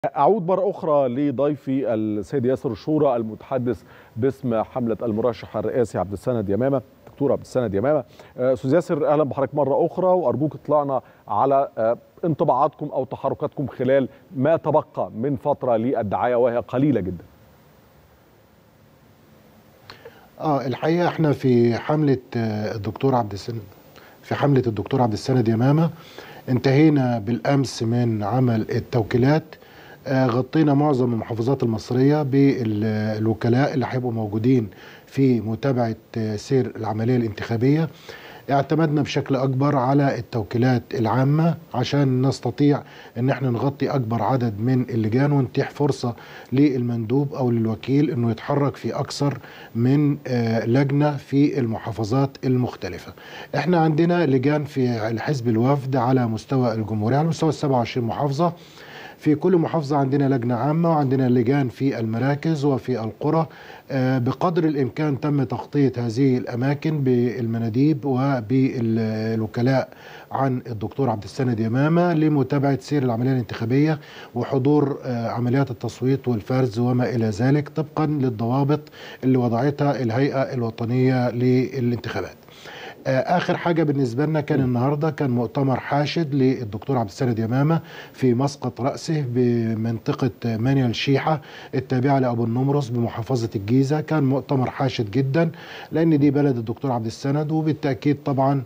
أعود مرة أخرى لضيفي السيد ياسر الشورى المتحدث باسم حملة المرشح الرئاسي عبد السند يمامة دكتور عبد السند يمامة أستاذ ياسر أهلا بحضرتك مرة أخرى وأرجوك اطلعنا على انطباعاتكم أو تحركاتكم خلال ما تبقى من فترة للدعاية وهي قليلة جدا اه الحقيقه احنا في حمله الدكتور عبد السند في حمله الدكتور عبد السند يمامه انتهينا بالامس من عمل التوكيلات غطينا معظم المحافظات المصريه بالوكلاء اللي هيبقوا موجودين في متابعه سير العمليه الانتخابيه اعتمدنا بشكل اكبر على التوكيلات العامه عشان نستطيع ان احنا نغطي اكبر عدد من اللجان ونتيح فرصه للمندوب او للوكيل انه يتحرك في اكثر من لجنه في المحافظات المختلفه. احنا عندنا لجان في حزب الوفد على مستوى الجمهوريه على مستوى ال 27 محافظه في كل محافظة عندنا لجنة عامة وعندنا لجان في المراكز وفي القرى بقدر الإمكان تم تغطية هذه الأماكن بالمناديب وبالوكلاء عن الدكتور عبد السند يمامة لمتابعة سير العملية الانتخابية وحضور عمليات التصويت والفرز وما إلى ذلك طبقا للضوابط اللي وضعتها الهيئة الوطنية للانتخابات اخر حاجه بالنسبه لنا كان النهارده كان مؤتمر حاشد للدكتور عبد السند يمامه في مسقط راسه بمنطقه مانيا الشيحه التابعه لابو النمرس بمحافظه الجيزه كان مؤتمر حاشد جدا لان دي بلد الدكتور عبد السند وبالتاكيد طبعا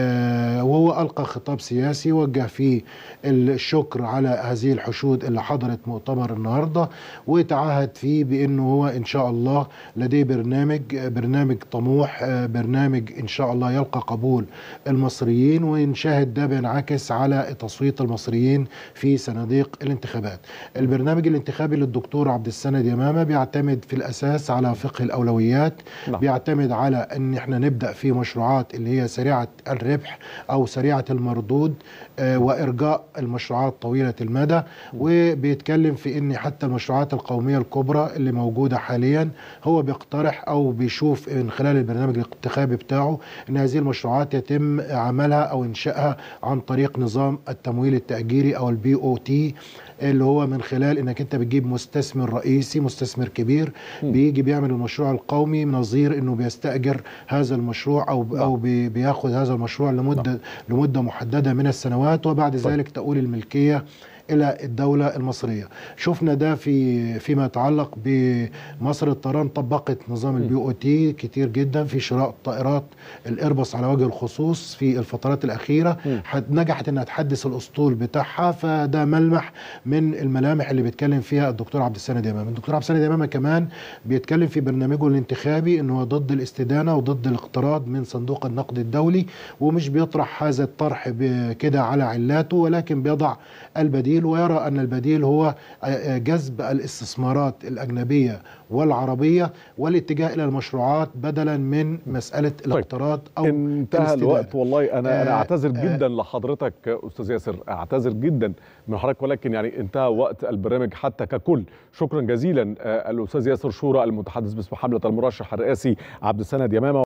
وهو القى خطاب سياسي وجه فيه الشكر على هذه الحشود اللي حضرت مؤتمر النهارده وتعهد فيه بانه هو ان شاء الله لديه برنامج برنامج طموح برنامج ان شاء الله يلقى قبول المصريين ونشاهد ده بينعكس على تصويت المصريين في صناديق الانتخابات البرنامج الانتخابي للدكتور عبد السند يمامة بيعتمد في الأساس على فقه الأولويات لا. بيعتمد على أن احنا نبدأ في مشروعات اللي هي سريعة الربح أو سريعة المردود آه وإرجاء المشروعات طويلة المدى وبيتكلم في أن حتى المشروعات القومية الكبرى اللي موجودة حاليا هو بيقترح أو بيشوف من خلال البرنامج الانتخابي بتاعه ان هذه المشروعات يتم عملها او انشائها عن طريق نظام التمويل التاجيري او البي او تي اللي هو من خلال انك انت بتجيب مستثمر رئيسي مستثمر كبير بيجي بيعمل المشروع القومي نظير انه بيستاجر هذا المشروع او او بياخذ هذا المشروع لمده لمده محدده من السنوات وبعد ذلك تؤول الملكيه الى الدوله المصريه شفنا ده في فيما يتعلق بمصر الطيران طبقت نظام البي او تي كتير جدا في شراء طائرات الايرباص على وجه الخصوص في الفترات الاخيره نجحت انها تحدث الاسطول بتاعها فده ملمح من الملامح اللي بيتكلم فيها الدكتور عبد السند يمامه الدكتور عبد السند يمامه كمان بيتكلم في برنامجه الانتخابي انه هو ضد الاستدانه وضد الاقتراض من صندوق النقد الدولي ومش بيطرح هذا الطرح كده على علاته ولكن بيضع البديل ويرى أن البديل هو جذب الاستثمارات الأجنبية والعربية والاتجاه إلى المشروعات بدلا من مسألة الاقتراض أو انتهى الوقت والله أنا, أنا أعتذر جدا لحضرتك أستاذ ياسر أعتذر جدا من حضرتك ولكن يعني انتهى وقت البرنامج حتى ككل شكرا جزيلا الأستاذ ياسر شورى المتحدث باسم حملة المرشح الرئاسي عبد السند يمامة